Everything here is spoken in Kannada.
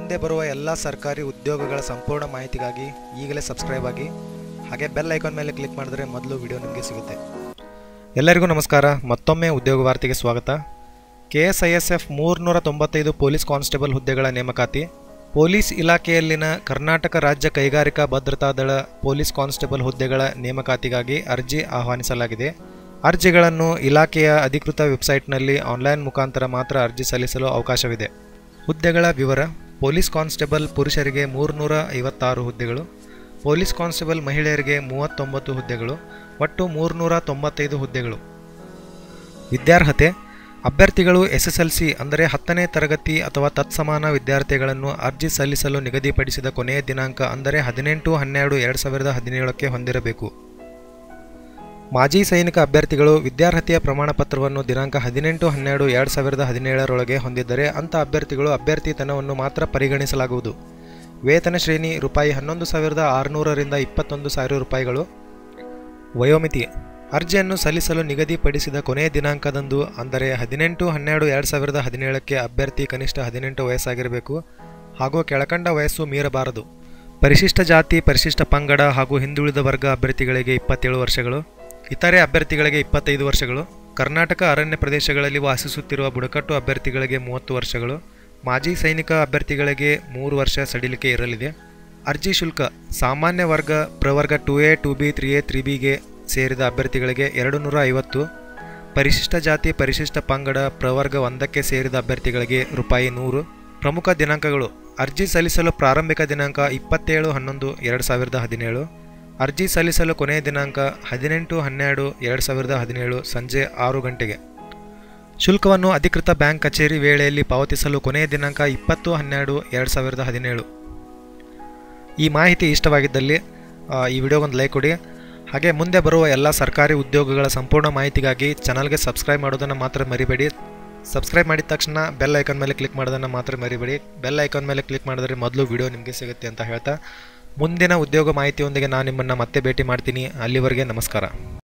ಮುಂದೆ ಬರುವ ಎಲ್ಲ ಸರ್ಕಾರಿ ಉದ್ಯೋಗಗಳ ಸಂಪೂರ್ಣ ಮಾಹಿತಿಗಾಗಿ ಈಗಲೇ ಸಬ್ಸ್ಕ್ರೈಬ್ ಆಗಿ ಹಾಗೆ ಬೆಲ್ ಐಕಾನ್ ಮೇಲೆ ಕ್ಲಿಕ್ ಮಾಡಿದ್ರೆ ಮೊದಲು ವಿಡಿಯೋ ನಿಮಗೆ ಸಿಗುತ್ತೆ ಎಲ್ಲರಿಗೂ ನಮಸ್ಕಾರ ಮತ್ತೊಮ್ಮೆ ಉದ್ಯೋಗ ವಾರ್ತೆಗೆ ಸ್ವಾಗತ K S I S F ಮೂರುನೂರ ತೊಂಬತ್ತೈದು ಪೊಲೀಸ್ ಕಾನ್ಸ್ಟೇಬಲ್ ಹುದ್ದೆಗಳ ನೇಮಕಾತಿ ಪೊಲೀಸ್ ಇಲಾಖೆಯಲ್ಲಿನ ಕರ್ನಾಟಕ ರಾಜ್ಯ ಕೈಗಾರಿಕಾ ಭದ್ರತಾ ದಳ ಪೊಲೀಸ್ ಕಾನ್ಸ್ಟೇಬಲ್ ಹುದ್ದೆಗಳ ನೇಮಕಾತಿಗಾಗಿ ಅರ್ಜಿ ಆಹ್ವಾನಿಸಲಾಗಿದೆ ಅರ್ಜಿಗಳನ್ನು ಇಲಾಖೆಯ ಅಧಿಕೃತ ವೆಬ್ಸೈಟ್ನಲ್ಲಿ ಆನ್ಲೈನ್ ಮುಖಾಂತರ ಮಾತ್ರ ಅರ್ಜಿ ಸಲ್ಲಿಸಲು ಅವಕಾಶವಿದೆ ಹುದ್ದೆಗಳ ವಿವರ ಪೊಲೀಸ್ ಕಾನ್ಸ್ಟೇಬಲ್ ಪುರುಷರಿಗೆ ಮೂರುನೂರ ಐವತ್ತಾರು ಹುದ್ದೆಗಳು ಪೊಲೀಸ್ ಕಾನ್ಸ್ಟೇಬಲ್ ಮಹಿಳೆಯರಿಗೆ ಮೂವತ್ತೊಂಬತ್ತು ಹುದ್ದೆಗಳು ಒಟ್ಟು ಮೂರುನೂರ ತೊಂಬತ್ತೈದು ಹುದ್ದೆಗಳು ವಿದ್ಯಾರ್ಹತೆ ಅಭ್ಯರ್ಥಿಗಳು ಎಸ್ಎಸ್ಎಲ್ಸಿ ಅಂದರೆ ಹತ್ತನೇ ತರಗತಿ ಅಥವಾ ತತ್ಸಮಾನ ವಿದ್ಯಾರ್ಥಿಗಳನ್ನು ಅರ್ಜಿ ಸಲ್ಲಿಸಲು ನಿಗದಿಪಡಿಸಿದ ಕೊನೆಯ ದಿನಾಂಕ ಅಂದರೆ ಹದಿನೆಂಟು ಹನ್ನೆರಡು ಎರಡು ಸಾವಿರದ ಹದಿನೇಳಕ್ಕೆ ಹೊಂದಿರಬೇಕು ಮಾಜಿ ಸೈನಿಕ ಅಭ್ಯರ್ಥಿಗಳು ವಿದ್ಯಾರ್ಹತೆಯ ಪ್ರಮಾಣ ಪತ್ರವನ್ನು ದಿನಾಂಕ ಹದಿನೆಂಟು ಹನ್ನೆರಡು ಎರಡು ಸಾವಿರದ ಹದಿನೇಳರೊಳಗೆ ಹೊಂದಿದ್ದರೆ ಅಂಥ ಅಭ್ಯರ್ಥಿಗಳು ಅಭ್ಯರ್ಥಿತನವನ್ನು ಮಾತ್ರ ಪರಿಗಣಿಸಲಾಗುವುದು ವೇತನ ಶ್ರೇಣಿ ರೂಪಾಯಿ ಹನ್ನೊಂದು ಸಾವಿರದ ಆರುನೂರರಿಂದ ಇಪ್ಪತ್ತೊಂದು ಸಾವಿರ ರೂಪಾಯಿಗಳು ವಯೋಮಿತಿ ಅರ್ಜಿಯನ್ನು ಸಲ್ಲಿಸಲು ನಿಗದಿಪಡಿಸಿದ ಕೊನೆಯ ದಿನಾಂಕದಂದು ಅಂದರೆ ಹದಿನೆಂಟು ಹನ್ನೆರಡು ಎರಡು ಸಾವಿರದ ಹದಿನೇಳಕ್ಕೆ ಅಭ್ಯರ್ಥಿ ಕನಿಷ್ಠ ಹದಿನೆಂಟು ವಯಸ್ಸಾಗಿರಬೇಕು ಹಾಗೂ ಕೆಳಕಂಡ ವಯಸ್ಸು ಮೀರಬಾರದು ಪರಿಶಿಷ್ಟ ಜಾತಿ ಪರಿಶಿಷ್ಟ ಪಂಗಡ ಹಾಗೂ ಹಿಂದುಳಿದ ವರ್ಗ ಅಭ್ಯರ್ಥಿಗಳಿಗೆ ಇಪ್ಪತ್ತೇಳು ವರ್ಷಗಳು ಇತರೆ ಅಭ್ಯರ್ಥಿಗಳಿಗೆ ಇಪ್ಪತ್ತೈದು ವರ್ಷಗಳು ಕರ್ನಾಟಕ ಅರಣ್ಯ ಪ್ರದೇಶಗಳಲ್ಲಿ ವಾಸಿಸುತ್ತಿರುವ ಬುಡಕಟ್ಟು ಅಭ್ಯರ್ಥಿಗಳಿಗೆ ಮೂವತ್ತು ವರ್ಷಗಳು ಮಾಜಿ ಸೈನಿಕ ಅಭ್ಯರ್ಥಿಗಳಿಗೆ ಮೂರು ವರ್ಷ ಸಡಿಲಿಕೆ ಇರಲಿದೆ ಅರ್ಜಿ ಶುಲ್ಕ ಸಾಮಾನ್ಯ ವರ್ಗ ಪ್ರವರ್ಗ two A two B three A three ಬಿಗೆ ಸೇರಿದ ಅಭ್ಯರ್ಥಿಗಳಿಗೆ ಎರಡು ನೂರ ಐವತ್ತು ಪರಿಶಿಷ್ಟ ಜಾತಿ ಪರಿಶಿಷ್ಟ ಪಂಗಡ ಪ್ರವರ್ಗ ಒಂದಕ್ಕೆ ಸೇರಿದ ಅಭ್ಯರ್ಥಿಗಳಿಗೆ ರೂಪಾಯಿ ನೂರು ಪ್ರಮುಖ ದಿನಾಂಕಗಳು ಅರ್ಜಿ ಸಲ್ಲಿಸಲು ಪ್ರಾರಂಭಿಕ ದಿನಾಂಕ ಇಪ್ಪತ್ತೇಳು ಹನ್ನೊಂದು ಎರಡು ಸಾವಿರದ ಹದಿನೇಳು ಅರ್ಜಿ ಸಲ್ಲಿಸಲು ಕೊನೆಯ ದಿನಾಂಕ ಹದಿನೆಂಟು ಹನ್ನೆರಡು ಎರಡು ಸಾವಿರದ ಹದಿನೇಳು ಸಂಜೆ ಆರು ಗಂಟೆಗೆ ಶುಲ್ಕವನ್ನು ಅಧಿಕೃತ ಬ್ಯಾಂಕ್ ಕಚೇರಿ ವೇಳೆಯಲ್ಲಿ ಪಾವತಿಸಲು ಕೊನೆಯ ದಿನಾಂಕ ಇಪ್ಪತ್ತು ಹನ್ನೆರಡು ಎರಡು ಸಾವಿರದ ಹದಿನೇಳು ಈ ಮಾಹಿತಿ ಇಷ್ಟವಾಗಿದ್ದಲ್ಲಿ ಆ, ಈ ವಿಡಿಯೋಗೊಂದು ಲೈಕ್ ಕೊಡಿ ಹಾಗೆ ಮುಂದೆ ಬರುವ ಎಲ್ಲ ಸರ್ಕಾರಿ ಉದ್ಯೋಗಗಳ ಸಂಪೂರ್ಣ ಮಾಹಿತಿಗಾಗಿ ಚಾನಲ್ಗೆ ಸಬ್ಸ್ಕ್ರೈಬ್ ಮಾಡೋದನ್ನು ಮಾತ್ರ ಮರಿಬೇಡಿ ಸಬ್ಸ್ಕ್ರೈಬ್ ಮಾಡಿದ ತಕ್ಷಣ ಬೆಲ್ ಐಕಾನ್ ಮೇಲೆ ಕ್ಲಿಕ್ ಮಾಡೋದನ್ನು ಮಾತ್ರ ಮರಿಬೇಡಿ ಬೆಲ್ ಐಕಾನ್ ಮೇಲೆ ಕ್ಲಿಕ್ ಮಾಡಿದ್ರೆ ಮೊದಲು ವಿಡಿಯೋ ನಿಮಗೆ ಸಿಗುತ್ತೆ ಅಂತ ಹೇಳ್ತಾ ಮುಂದಿನ ಉದ್ಯೋಗ ಮಾಹಿತಿಯೊಂದಿಗೆ ನಾನು ನಿಮ್ಮನ್ನು ಮತ್ತೆ ಭೇಟಿ ಮಾಡ್ತೀನಿ ಅಲ್ಲಿವರೆಗೆ ನಮಸ್ಕಾರ